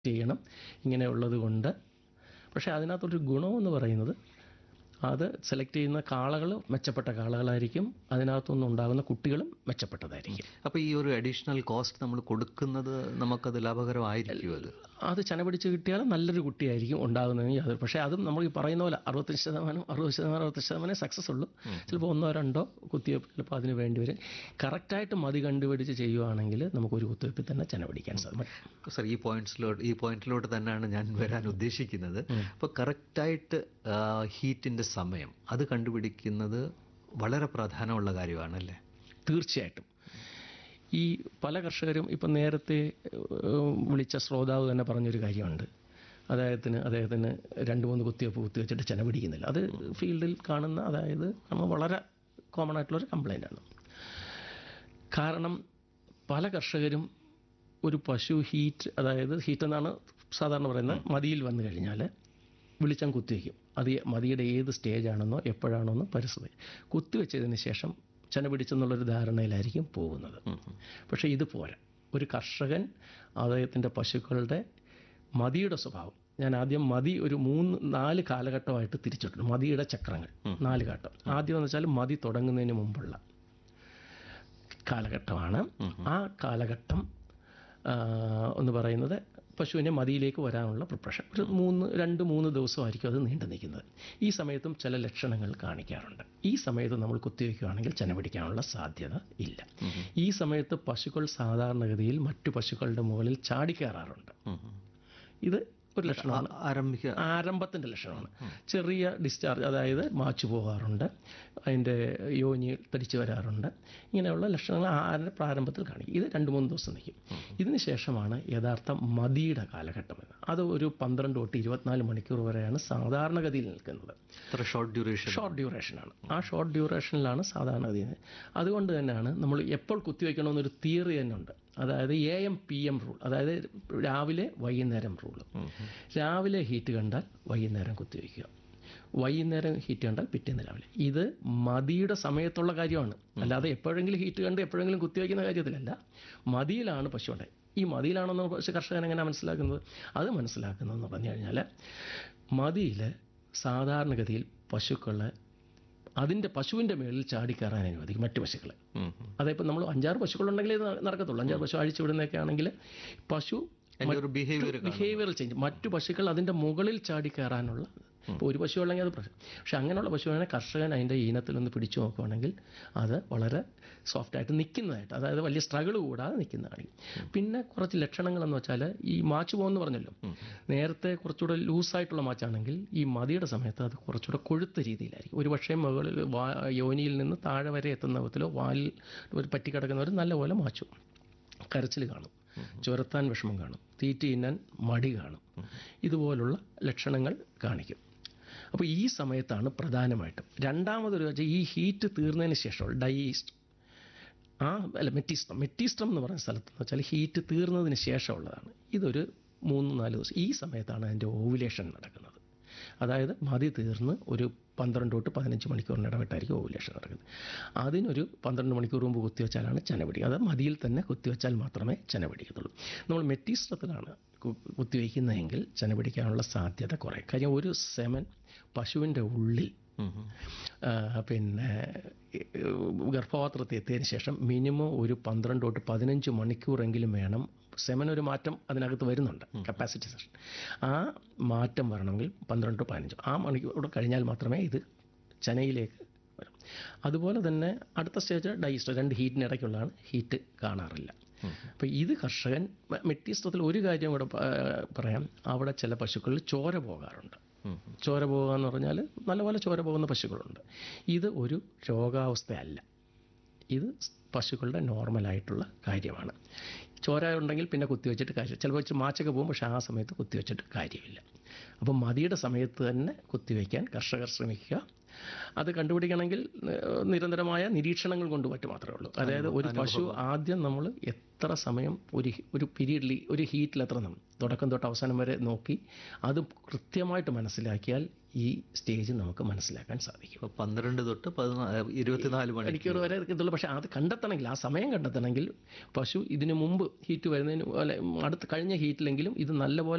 ചെയ്യണം ഇങ്ങനെയുള്ളത് കൊണ്ട് പക്ഷേ അതിനകത്തൊരു ഗുണമെന്ന് പറയുന്നത് അത് സെലക്ട് ചെയ്യുന്ന കാളകൾ മെച്ചപ്പെട്ട കാളകളായിരിക്കും അതിനകത്തുനിന്ന് ഉണ്ടാകുന്ന കുട്ടികളും മെച്ചപ്പെട്ടതായിരിക്കും അപ്പോൾ ഈ ഒരു അഡീഷണൽ കോസ്റ്റ് നമ്മൾ കൊടുക്കുന്നത് നമുക്കത് ലാഭകരമായിരിക്കും അത് അത് ചന പിടിച്ച് കിട്ടിയാൽ നല്ലൊരു കുട്ടിയായിരിക്കും ഉണ്ടാകുന്നതിന് യാതൊരു പക്ഷേ അതും നമ്മൾ ഈ പറയുന്ന പോലെ അറുപത്തഞ്ച് ശതമാനം അറുപത് ശതമാനം അറുപത്തി ശതമാനം സക്സസ് ഉള്ളൂ ചിലപ്പോൾ ഒന്നോ രണ്ടോ കുത്തിവയ്പ്പ് ചിലപ്പോൾ അതിന് വേണ്ടി വരും കറക്റ്റായിട്ട് മതി കണ്ടുപിടിച്ച് ചെയ്യുവാണെങ്കിൽ നമുക്ക് ഒരു കുത്തിവയ്പ്പിൽ തന്നെ ചന പിടിക്കാൻ സാധിക്കും സർ ഈ പോയിന്റ്സിലോട്ട് ഈ പോയിന്റിലോട്ട് തന്നെയാണ് ഞാൻ വരാൻ ഉദ്ദേശിക്കുന്നത് അപ്പോൾ കറക്റ്റായിട്ട് ഹീറ്റിൻ്റെ സമയം അത് കണ്ടുപിടിക്കുന്നത് വളരെ പ്രാധാന്യമുള്ള കാര്യമാണല്ലേ തീർച്ചയായിട്ടും ഈ പല കർഷകരും ഇപ്പം നേരത്തെ ഏഹ്, വിളിച്ച ശ്രോതാവ് തന്നെ പറഞ്ഞൊരു കാര്യമുണ്ട് അദ്ദേഹത്തിന് അദ്ദേഹത്തിന് രണ്ട് മൂന്ന് കുത്തിവയ്പ്പ് കുത്തിവെച്ചിട്ട് ചെന പിടിക്കുന്നില്ല അത് ഫീൽഡിൽ കാണുന്ന അതായത് നമ്മൾ വളരെ കോമൺ ആയിട്ടുള്ളൊരു കംപ്ലൈൻ്റ് ആണ് കാരണം പല കർഷകരും ഒരു പശു ഹീറ്റ് അതായത് ഹീറ്റ് എന്നാണ് സാധാരണ പറയുന്നത് മതിയിൽ വന്നു കഴിഞ്ഞാൽ വിളിച്ചാൽ കുത്തിവെക്കും അത് മതിയുടെ ഏത് സ്റ്റേജാണെന്നോ എപ്പോഴാണെന്നോ പരിസ്ഥിതി കുത്തിവെച്ചതിന് ശേഷം ചെന പിടിച്ചെന്നുള്ളൊരു ധാരണയിലായിരിക്കും പോകുന്നത് പക്ഷേ ഇത് പോരാ ഒരു കർഷകൻ അദ്ദേഹത്തിൻ്റെ പശുക്കളുടെ മതിയുടെ സ്വഭാവം ഞാൻ ആദ്യം മതി ഒരു മൂന്ന് നാല് കാലഘട്ടമായിട്ട് തിരിച്ചിട്ടുണ്ട് മതിയുടെ ചക്രങ്ങൾ നാല് ഘട്ടം ആദ്യം എന്ന് വെച്ചാൽ മതി തുടങ്ങുന്നതിന് മുമ്പുള്ള കാലഘട്ടമാണ് ആ കാലഘട്ടം ആ, എന്ന് പറയുന്നത് പശുവിനെ മതിയിലേക്ക് വരാനുള്ള പ്രിപ്പറേഷൻ ഒരു മൂന്ന് രണ്ട് മൂന്ന് ദിവസമായിരിക്കും അത് നീണ്ടു നിൽക്കുന്നത് ഈ സമയത്തും ചില ലക്ഷണങ്ങൾ കാണിക്കാറുണ്ട് ഈ സമയത്ത് നമ്മൾ കുത്തിവെക്കുകയാണെങ്കിൽ ചെന പിടിക്കാനുള്ള സാധ്യത ഇല്ല ഈ സമയത്ത് പശുക്കൾ സാധാരണഗതിയിൽ മറ്റു പശുക്കളുടെ മുകളിൽ ചാടിക്കയറാറുണ്ട് ഇത് ഒരു ലക്ഷണമാണ് ആരംഭിക്കുക ആരംഭത്തിൻ്റെ ലക്ഷണമാണ് ചെറിയ ഡിസ്ചാർജ് അതായത് മാച്ചു പോകാറുണ്ട് അതിൻ്റെ യോനി തടിച്ചു വരാറുണ്ട് ഇങ്ങനെയുള്ള ലക്ഷണങ്ങൾ ആരുടെ പ്രാരംഭത്തിൽ കാണിക്കും ഇത് രണ്ട് മൂന്ന് ദിവസം നിൽക്കും ഇതിന് ശേഷമാണ് യഥാർത്ഥ മതിയുടെ കാലഘട്ടം എന്ന് അത് ഒരു പന്ത്രണ്ട് തൊട്ട് ഇരുപത്തിനാല് മണിക്കൂർ വരെയാണ് സാധാരണഗതിയിൽ നിൽക്കുന്നത് ഇത്ര ഷോർട്ട് ഡ്യൂറേഷൻ ഷോർട്ട് ഡ്യൂറേഷനാണ് ആ ഷോർട്ട് ഡ്യൂറേഷനിലാണ് സാധാരണഗതിയിൽ അതുകൊണ്ട് തന്നെയാണ് നമ്മൾ എപ്പോൾ കുത്തിവെക്കണമെന്നൊരു തിയറി തന്നെ ഉണ്ട് അതായത് A M P M rule അതായത് രാവിലെ വൈകുന്നേരം റൂൾ രാവിലെ ഹീറ്റ് കണ്ടാൽ വൈകുന്നേരം കുത്തിവെക്കുക വൈകുന്നേരം ഹീറ്റ് കണ്ടാൽ പിറ്റേന്ന് രാവിലെ ഇത് മതിയുടെ സമയത്തുള്ള കാര്യമാണ് അല്ലാതെ എപ്പോഴെങ്കിലും ഹീറ്റ് കണ്ട് എപ്പോഴെങ്കിലും കുത്തിവെക്കുന്ന കാര്യത്തിലല്ല മതിയിലാണ് പശു ഉണ്ടായി ഈ മതിയിലാണെന്ന് പശു കർഷകൻ എങ്ങനെ മനസ്സിലാക്കുന്നത് അത് മനസ്സിലാക്കുന്നതെന്ന് പറഞ്ഞു കഴിഞ്ഞാൽ മതിയിൽ സാധാരണഗതിയിൽ പശുക്കളെ അതിൻ്റെ പശുവിൻ്റെ മേളിൽ ചാടിക്കയറാൻ അനുവദിക്കും മറ്റു പശുക്കളെ അതിപ്പോൾ നമ്മൾ അഞ്ചാറ് പശുക്കളുണ്ടെങ്കിലേ ഇത് നടക്കത്തുള്ളൂ അഞ്ചാറ് പശു അഴിച്ചു വിടുന്നതൊക്കെ ആണെങ്കിൽ പശു അതിൻ്റെ ഒരു ബിഹേവിയർ ബിഹേവിയറൽ ചേഞ്ച് മറ്റു പശുക്കൾ അതിൻ്റെ മുകളിൽ ചാടി കയറാനുള്ള ഇപ്പോൾ ഒരു പശു ഉള്ളെങ്കിൽ അത് പ്രശ്നം പക്ഷെ അങ്ങനെയുള്ള പശുവിനെ കർഷകൻ അതിൻ്റെ ഈനത്തിൽ ഒന്ന് പിടിച്ചു നോക്കുകയാണെങ്കിൽ അത് വളരെ സോഫ്റ്റായിട്ട് നിൽക്കുന്നതായിട്ട് അതായത് വലിയ സ്ട്രഗിൾ കൂടാതെ നിൽക്കുന്നതാണ് പിന്നെ കുറച്ച് ലക്ഷണങ്ങളെന്ന് വെച്ചാൽ ഈ മാച്ച് പോകുമെന്ന് പറഞ്ഞല്ലോ നേരത്തെ കുറച്ചുകൂടെ ലൂസായിട്ടുള്ള മാച്ചാണെങ്കിൽ ഈ മതിയുടെ സമയത്ത് അത് കുറച്ചുകൂടെ കൊഴുത്ത രീതിയിലായിരിക്കും ഒരു പക്ഷേ മുകളിൽ വാ യോനിയിൽ നിന്ന് താഴെ വരെ എത്തുന്ന വിധത്തിലോ വാലിൽ ഒരു പറ്റിക്കിടക്കുന്നവർ നല്ലപോലെ മാച്ചു കരച്ചിൽ കാണും ചുരത്താൻ വിഷമം കാണും തീറ്റി തിന്നാൻ മടി കാണും ഇതുപോലുള്ള ലക്ഷണങ്ങൾ കാണിക്കും അപ്പോൾ ഈ സമയത്താണ് പ്രധാനമായിട്ടും രണ്ടാമതൊരു വെച്ചാൽ ഈ ഹീറ്റ് തീർന്നതിന് ശേഷം ഡൈസ്റ്റ് ആ അല്ല മെറ്റീസ്ട്രം മെറ്റീസ്ട്രം എന്ന് പറയുന്ന സ്ഥലത്ത് എന്ന് വെച്ചാൽ ഹീറ്റ് തീർന്നതിന് ശേഷമുള്ളതാണ് ഇതൊരു മൂന്ന് നാല് ദിവസം ഈ സമയത്താണ് അതിൻ്റെ ഓവുലേഷൻ നടക്കുന്നത് അതായത് മതി തീർന്ന് ഒരു പന്ത്രണ്ട് തൊട്ട് പതിനഞ്ച് മണിക്കൂറിന് ഇടവിട്ടായിരിക്കും ഓവുലേഷൻ നടക്കുന്നത് അതിനൊരു പന്ത്രണ്ട് മണിക്കൂർ മുമ്പ് കുത്തിവെച്ചാലാണ് ചെന പിടിക്കുക അത് മതിയിൽ തന്നെ കുത്തിവെച്ചാൽ മാത്രമേ ചെന പിടിക്കത്തുള്ളൂ നമ്മൾ മെറ്റീസ്ട്രത്തിലാണ് കു- കുത്തിവെക്കുന്നതെങ്കിൽ ചെന പിടിക്കാനുള്ള സാധ്യത കുറയും കാര്യം ഒരു സെമൻ പശുവിൻ്റെ ഉള്ളിൽ ആ, പിന്നെ ഏഹ്, ഗർഭപാത്രത്തിൽ എത്തിയതിന് ശേഷം മിനിമം ഒരു പന്ത്രണ്ട് തൊട്ട് പതിനഞ്ച് മണിക്കൂറെങ്കിലും വേണം സെമൻ ഒരു മാറ്റം അതിനകത്ത് വരുന്നുണ്ട് കപ്പാസിറ്റി സെഷൻ ആ മാറ്റം വരണമെങ്കിൽ പന്ത്രണ്ട് to പതിനഞ്ച് ആ മണിക്കൂർ കഴിഞ്ഞാൽ മാത്രമേ ഇത് ചനയിലേക്ക് വരും അതുപോലെ തന്നെ അടുത്ത സ്റ്റേജ് ഡൈസ്റ്റർ രണ്ട് ഹീറ്റിനിടയ്ക്കുള്ളതാണ് ഹീറ്റ് കാണാറില്ല അപ്പോൾ ഇത് കർഷകൻ മെ- മെറ്റീസ്ത്രത്തിൽ ഒരു കാര്യം കൂടെ പ- പറയാം അവിടെ ചില പശുക്കളിൽ ചോര പോകാറുണ്ട് ചോര പോകുക എന്ന് പറഞ്ഞാൽ നല്ലപോലെ ചോര പോകുന്ന പശുക്കളുണ്ട് ഇത് ഒരു രോഗാവസ്ഥയല്ല ഇത് പശുക്കളുടെ നോർമലായിട്ടുള്ള കാര്യമാണ് ചോര ഉണ്ടെങ്കിൽ പിന്നെ കുത്തിവെച്ചിട്ട് കാര്യം ചിലപ്പോൾ വെച്ച് മാച്ചൊക്കെ പോകും പക്ഷേ ആ സമയത്ത് കുത്തിവെച്ചിട്ട് കാര്യമില്ല അപ്പം മതിയുടെ സമയത്ത് തന്നെ കുത്തിവെക്കാൻ കർഷകർ ശ്രമിക്കുക അത് കണ്ടുപിടിക്കണമെങ്കിൽ ഏഹ്, നിരന്തരമായ നിരീക്ഷണങ്ങൾ കൊണ്ട് പറ്റും മാത്രമേ ഉള്ളൂ അതായത് ഒരു പശു ആദ്യം നമ്മൾ എത്ര സമയം ഒരു ഹി- ഒരു പീരീഡിൽ ഒരു ഹീറ്റിൽ എത്ര നമ്മൾ തുടക്കം തൊട്ട് അവസാനം വരെ നോക്കി അത് കൃത്യമായിട്ട് മനസ്സിലാക്കിയാൽ ഈ സ്റ്റേജ് നമുക്ക് മനസ്സിലാക്കാൻ സാധിക്കും ഇപ്പോൾ പന്ത്രണ്ട് തൊട്ട് പതിനാ ഇരുപത്തിനാല് മണി മണിക്കൂർ വരെ കിട്ടുള്ളൂ പക്ഷേ അത് കണ്ടെത്തണമെങ്കിൽ ആ സമയം കണ്ടെത്തണമെങ്കിൽ പശു ഇതിനു മുമ്പ് ഹീറ്റ് വരുന്നതിന് അല്ലെ അടുത്ത് കഴിഞ്ഞ ഹീറ്റിലെങ്കിലും ഇത് നല്ലപോലെ